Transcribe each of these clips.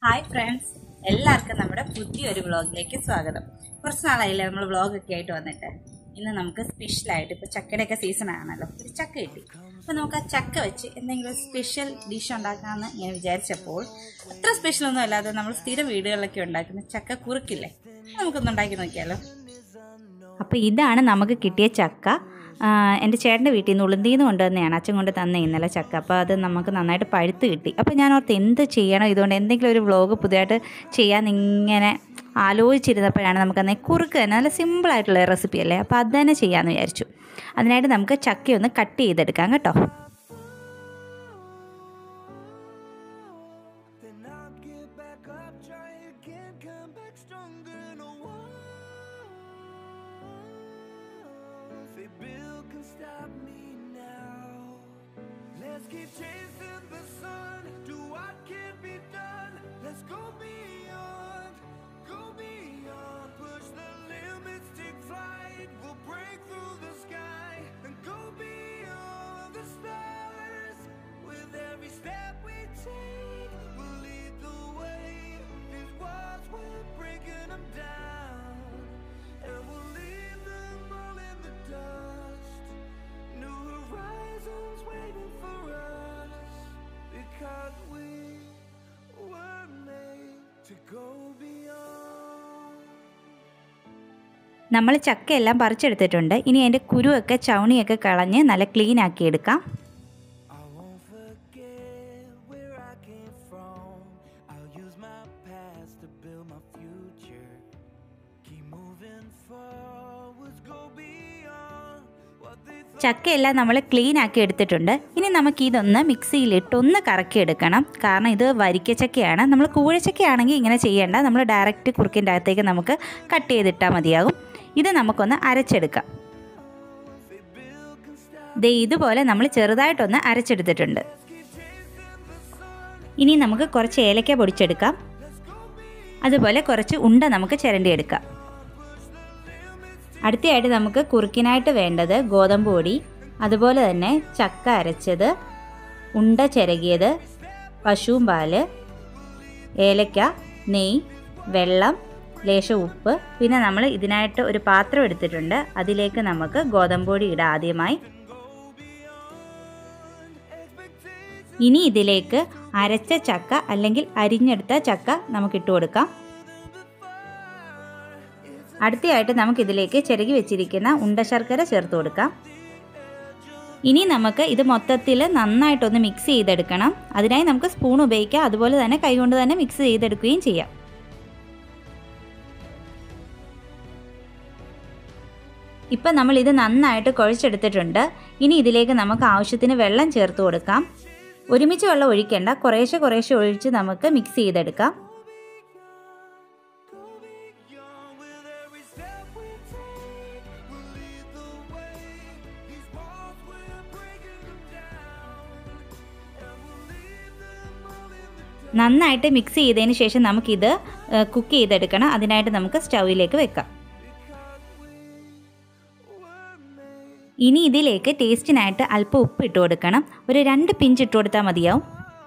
Hi friends എല്ലാവർക്കും നമ്മുടെ പുതിയൊരു വ്ളോഗിലേക്ക് സ്വാഗതം കുറച്ച് നാളായില്ലേ നമ്മൾ വ്ളോഗൊക്കെ ആയിട്ട് വന്നിട്ട് ഇന്ന് നമുക്ക് സ്പെഷ്യലായിട്ട് ഇപ്പോൾ ചക്കയുടെയൊക്കെ സീസൺ ആണല്ലോ ഒരു ചക്ക കിട്ടി അപ്പോൾ നമുക്ക് ആ ചക്ക വെച്ച് എന്തെങ്കിലും സ്പെഷ്യൽ ഡിഷ് ഉണ്ടാക്കാമെന്ന് ഞാൻ വിചാരിച്ചപ്പോൾ അത്ര സ്പെഷ്യലൊന്നും അല്ലാതെ നമ്മൾ സ്ഥിരം വീടുകളിലൊക്കെ ഉണ്ടാക്കുന്ന ചക്ക കുറുക്കില്ലേ നമുക്കൊന്ന് ഉണ്ടാക്കി നോക്കിയാലോ അപ്പോൾ ഇതാണ് നമുക്ക് കിട്ടിയ ചക്ക ആ, എൻ്റെ ചേട്ടൻ്റെ വീട്ടിൽ നിന്ന് ഉളുന്തിയിൽ നിന്ന് കൊണ്ടുവന്നതാണ് അച്ഛൻ കൊണ്ട് തന്നെ ഇന്നലെ ചക്ക അപ്പോൾ അത് നമുക്ക് നന്നായിട്ട് പഴുത്ത് കിട്ടി അപ്പോൾ ഞാൻ ഓർത്ത് എന്ത് ചെയ്യണം ഇതുകൊണ്ട് എന്തെങ്കിലും ഒരു വ്ളോഗ് പുതിയതായിട്ട് ചെയ്യാൻ ഇങ്ങനെ ആലോചിച്ചിരുന്നപ്പോഴാണ് നമുക്കന്ന് കുറുക്ക് തന്നെ നല്ല സിമ്പിളായിട്ടുള്ള റെസിപ്പി അല്ലേ അപ്പോൾ അത് തന്നെ ചെയ്യാമെന്ന് വിചാരിച്ചു അതിനായിട്ട് നമുക്ക് ചക്കയൊന്ന് കട്ട് ചെയ്തെടുക്കാം കേട്ടോ Then I'll get back up, try again, come back stronger. No one, say Bill can stop me now. Let's keep chasing the sun, do what can be done. Let's go beyond, go beyond, push the limits, take flight. We'll break through the sky and go beyond the stars. With every step we take, we'll lead the way. These walls, we're breaking them down. And we'll leave them all in the dust. New horizons waiting for us. Because we were made to go beyond. നമ്മൾ ചക്കയെല്ലാം പറിച്ചെടുത്തിട്ടുണ്ട് ഇനി അതിൻ്റെ കുരുവൊക്കെ ചവണിയൊക്കെ കളഞ്ഞ് നല്ല clean ആക്കി എടുക്കാം I won't forget where I came from. I'll use my past to build my future. Keep moving forwards, go beyond what they thought. ചക്കയെല്ലാം നമ്മൾ clean ആക്കി എടുത്തിട്ടുണ്ട് ഇനി നമുക്ക് ഇതൊന്ന് മിക്സിയിലിട്ട് ഒന്ന് കറക്കി എടുക്കണം കാരണം ഇത് വരിക്കച്ചക്കയാണ് നമ്മൾ കൂഴച്ചക്കയാണെങ്കിൽ ഇങ്ങനെ ചെയ്യേണ്ട നമ്മൾ ഡയറക്റ്റ് കുറുക്കിൻ്റെ അകത്തേക്ക് നമുക്ക് കട്ട് ചെയ്തിട്ടാൽ മതിയാകും ഇത് നമുക്കൊന്ന് അരച്ചെടുക്കാം ദേ ഇതുപോലെ നമ്മൾ ചെറുതായിട്ടൊന്ന് അരച്ചെടുത്തിട്ടുണ്ട് ഇനി നമുക്ക് കുറച്ച് ഏലക്ക പൊടിച്ചെടുക്കാം അതുപോലെ കുറച്ച് ഉണ്ട നമുക്ക് ചിരണ്ടിയെടുക്കാം അടുത്തയായിട്ട് നമുക്ക് കുറുക്കിനായിട്ട് വേണ്ടത് ഗോതമ്പ് പൊടി അതുപോലെ തന്നെ ചക്ക അരച്ചത് ഉണ്ട ചിരകിയത് പശുവും പാല് ഏലക്ക നെയ്യ് വെള്ളം ലേശം ഉപ്പ് പിന്നെ നമ്മൾ ഇതിനായിട്ട് ഒരു പാത്രം എടുത്തിട്ടുണ്ട് അതിലേക്ക് നമുക്ക് ഗോതമ്പ് പൊടി ഇടാം ആദ്യമായി ഇനി ഇതിലേക്ക് അരച്ച ചക്ക അല്ലെങ്കിൽ അരിഞ്ഞെടുത്ത ചക്ക നമുക്ക് ഇട്ട് കൊടുക്കാം അടുത്തയായിട്ട് നമുക്ക് ഇതിലേക്ക് ചിരകി വെച്ചിരിക്കുന്ന ഉണ്ട ശർക്കര ചേർത്ത് കൊടുക്കാം ഇനി നമുക്ക് ഇത് മൊത്തത്തിൽ നന്നായിട്ടൊന്ന് മിക്സ് ചെയ്തെടുക്കണം അതിനായി നമുക്ക് സ്പൂൺ ഉപയോഗിക്കാം അതുപോലെ തന്നെ കൈകൊണ്ട് തന്നെ മിക്സ് ചെയ്തെടുക്കുകയും ചെയ്യാം ഇപ്പം നമ്മൾ ഇത് നന്നായിട്ട് കുഴച്ചെടുത്തിട്ടുണ്ട് ഇനി ഇതിലേക്ക് നമുക്ക് ആവശ്യത്തിന് വെള്ളം ചേർത്ത് കൊടുക്കാം ഒരുമിച്ച് വെള്ളം ഒഴിക്കേണ്ട കുറേശ്ശെ കുറേശ്ശെ ഒഴിച്ച് നമുക്ക് മിക്സ് ചെയ്തെടുക്കാം Beyond with every step we take, we'll lead the way. These walls, we're breaking them down. And we'll leave them all in the dust. നന്നായിട്ട് മിക്സ് ചെയ്തതിന് ശേഷം നമുക്കിത് കുക്ക് ചെയ്തെടുക്കണം അതിനായിട്ട് നമുക്ക് സ്റ്റൗവിലേക്ക് വെക്കാം ഇനി ഇതിലേക്ക് ടേസ്റ്റിനായിട്ട് അല്പം ഉപ്പ് ഇട്ട് കൊടുക്കണം ഒരു രണ്ട് പിഞ്ച് ഇട്ട് കൊടുത്താൽ മതിയാവും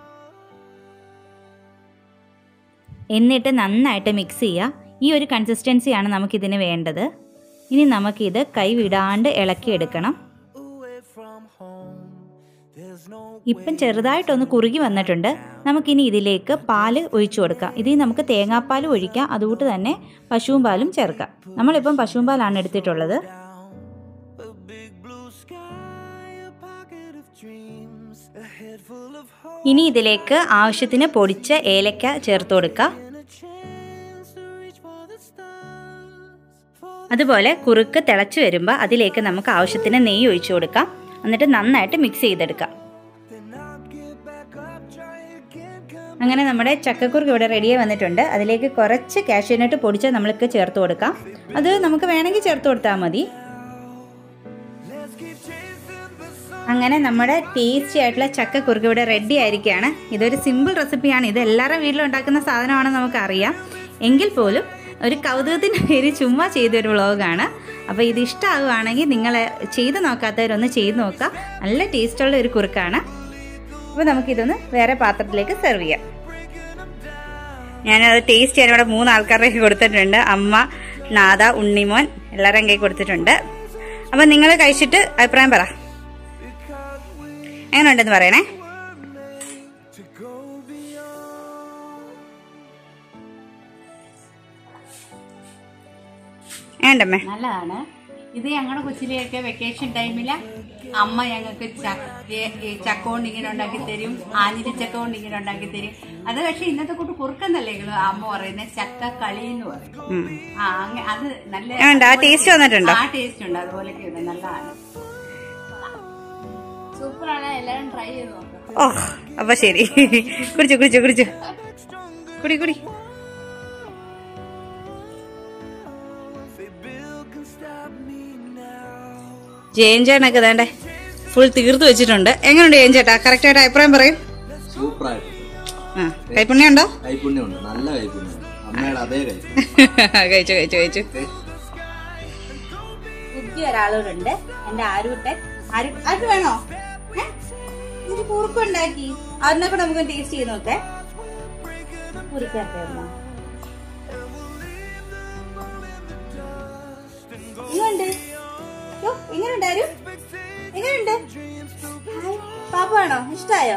എന്നിട്ട് നന്നായിട്ട് മിക്സ് ചെയ്യുക ഈ ഒരു കൺസിസ്റ്റൻസിയാണ് നമുക്കിതിന് വേണ്ടത് ഇനി നമുക്കിത് കൈ വിടാണ്ട് ഇളക്കിയെടുക്കണം Away from home, there's no ഇപ്പം ചെറുതായിട്ടൊന്ന് കുറുകി വന്നിട്ടുണ്ട് നമുക്കിനി ഇതിലേക്ക് പാല് ഒഴിച്ചു കൊടുക്കാം ഇതിൽ നമുക്ക് തേങ്ങാപ്പാൽ ഒഴിക്കാം അതുകൂട്ട് തന്നെ പശുവും പാലും ചേർക്കാം നമ്മളിപ്പം പശുവും പാലാണ് എടുത്തിട്ടുള്ളത് down. A big blue sky, a pocket of dreams, a head full of hope, ഇനി ഇതിലേക്ക് ആവശ്യത്തിന് പൊടിച്ച ഏലക്ക ചേർത്ത് കൊടുക്കുക and a chance to reach for the stars. For അതുപോലെ കുറുക്ക് തിളച്ച് വരുമ്പോൾ അതിലേക്ക് നമുക്ക് ആവശ്യത്തിന് നെയ്യ് ഒഴിച്ചു കൊടുക്കാം എന്നിട്ട് നന്നായിട്ട് മിക്സ് ചെയ്തെടുക്കാം then I'll get back up, try again, come അങ്ങനെ നമ്മുടെ ചക്കക്കുറുക്ക് ഇവിടെ റെഡിയായി വന്നിട്ടുണ്ട് അതിലേക്ക് കുറച്ച് കാഷ്യൂനട്ട് പൊടിച്ച് നമ്മൾക്ക് ചേർത്ത് കൊടുക്കാം അത് നമുക്ക് വേണമെങ്കിൽ ചേർത്ത് കൊടുത്താൽ മതി Let's keep chasing the sun. അങ്ങനെ നമ്മുടെ ടേസ്റ്റി ആയിട്ടുള്ള ചക്കക്കുറുക്ക് ഇവിടെ റെഡി ആയിരിക്കുകയാണ് ഇതൊരു സിമ്പിൾ റെസിപ്പിയാണ് ഇത് എല്ലാവരുടെ വീട്ടിലും ഉണ്ടാക്കുന്ന സാധനമാണെന്ന് നമുക്കറിയാം എങ്കിൽ പോലും ഒരു കൗതുകത്തിൻ്റെ പേര് ചുമ്മാ ചെയ്തൊരു വ്ളോഗാണ് അപ്പോൾ ഇത് ഇഷ്ടമാകുവാണെങ്കിൽ നിങ്ങൾ ചെയ്ത് നോക്കാത്തവരൊന്ന് ചെയ്ത് നോക്കുക നല്ല ടേസ്റ്റുള്ള ഒരു കുറുക്കാണ് അപ്പോൾ നമുക്കിതൊന്ന് വേറെ പാത്രത്തിലേക്ക് സെർവ് ചെയ്യാം breaking them down. ഞാനത് ടേസ്റ്റ് ചെയ്യാൻ ഇവിടെ മൂന്ന് ആൾക്കാരുടെ കൊടുത്തിട്ടുണ്ട് അമ്മ നാദ ഉണ്ണിമോൻ എല്ലാവരുടെയും കൈ കൊടുത്തിട്ടുണ്ട് അപ്പം നിങ്ങൾ കഴിച്ചിട്ട് അഭിപ്രായം പറ എങ്ങനെയുണ്ടെന്ന് പറയണേ വേണ്ടമ്മേ നല്ലതാണ് ഇത് ഞങ്ങളുടെ കൊച്ചിലെയൊക്കെ വെക്കേഷൻ ടൈമില് അമ്മ ഞങ്ങൾക്ക് ചക്ക ഈ ചക്ക കൊണ്ട് ഇങ്ങനെ ഉണ്ടാക്കി തരും ആഞ്ഞിരി ചക്ക കൊണ്ട് ഇങ്ങനെ ഉണ്ടാക്കി തരും അത് പക്ഷെ ഇന്നത്തെ കൂട്ട് കുറുക്കെന്നല്ലേ ഇത് അമ്മ പറയുന്നത് ചക്ക കളി എന്ന് പറയും ഉം. ആ അങ്ങ- അത് നല്ല ഉണ്ട്, ആ taste വന്നിട്ടുണ്ടോ? ആ ടേസ്റ്റ് ഉണ്ട് അതുപോലൊക്കെ ഉണ്ട് നല്ലതാണ് സൂപ്പറാണ് എല്ലാവരും ട്രൈ ചെയ്ത് നോക്കാം ഓ അപ്പൊ ശരി കുടിച്ചു കുടിച്ചു കുടിച്ചു കുടി കുടി ജയൻ ചേട്ടനൊക്കെ വേണ്ടേ ഫുൾ തീർത്ത് വെച്ചിട്ടുണ്ട് എങ്ങനെയുണ്ട് ജയൻ ചേട്ടാ കറക്റ്റ് ആയിട്ട് അഭിപ്രായം പറയും സൂപ്പറായിട്ട് ആ കൈപ്പുണ്യം ഉണ്ടോ കൈപ്പുണ്യമുണ്ട് നല്ല കൈപ്പുണ്യമുണ്ട് അമ്മയുടെ അതേ കൈപ്പുണ്യം കഴിച്ചു കഴിച്ചു കഴിച്ചു പുതിയ ഒരാളോടുണ്ട് എന്റെ ആരൂട്ടൻ ആരു ആര് വേണോ ഏ? ഒരു കുറുക്കുണ്ടാക്കി അതിനെ കൂടെ നമുക്ക് ടേസ്റ്റ് ചെയ്ത് നോക്കേ കുറുക്കൊക്കെ ഉണ്ടോ എങ്ങനുണ്ട് യ്യോ, എങ്ങനുണ്ട് ആരു എങ്ങനുണ്ട് ഹായ്, പാപ്പാണോ ഇഷ്ടായോ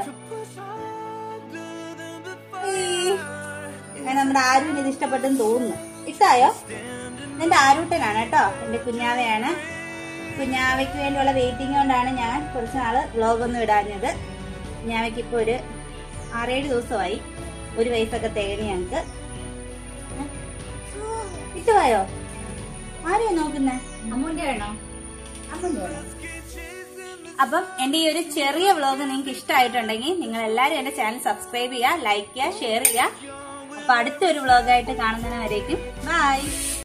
ഏയ്. ഏ, നമ്മുടെ ആരുവിന് ഇത് ഇഷ്ടപ്പെട്ടെന്ന് തോന്നുന്നു ഇഷ്ടായോ എന്റെ ആരൂട്ടനാണ് കേട്ടോ എന്റെ കുഞ്ഞാവയാണ് കുഞ്ഞാവയ്ക്ക് വേണ്ടിയുള്ള വെയിറ്റിംഗ് കൊണ്ടാണ് ഞാൻ കുറച്ച് നാള് വ്ലോഗ് ഒന്നും ഇടാഞ്ഞത് കുഞ്ഞാവയ്ക്ക് ഇപ്പൊ ഒരു ആറേഴ് ദിവസമായി ഒരു വയസ്സൊക്കെ തികഞ്ഞ് ഞങ്ങക്ക് ഇട്ടുപോയോ ആരെയാ നോക്കുന്നേ അമ്മൂന്റെ വേണോ അമ്മൂന്റെ വേണോ അപ്പം എന്റെ ഈ ഒരു ചെറിയ വ്ലോഗ് നിങ്ങൾക്ക് ഇഷ്ടമായിട്ടുണ്ടെങ്കിൽ നിങ്ങൾ എല്ലാവരും എന്റെ ചാനൽ സബ്സ്ക്രൈബ് ചെയ്യുക ലൈക്ക് ചെയ്യുക ഷെയർ ചെയ്യുക അപ്പൊ അടുത്തൊരു വ്ലോഗായിട്ട് കാണുന്നതിന് വരേക്കും ബൈ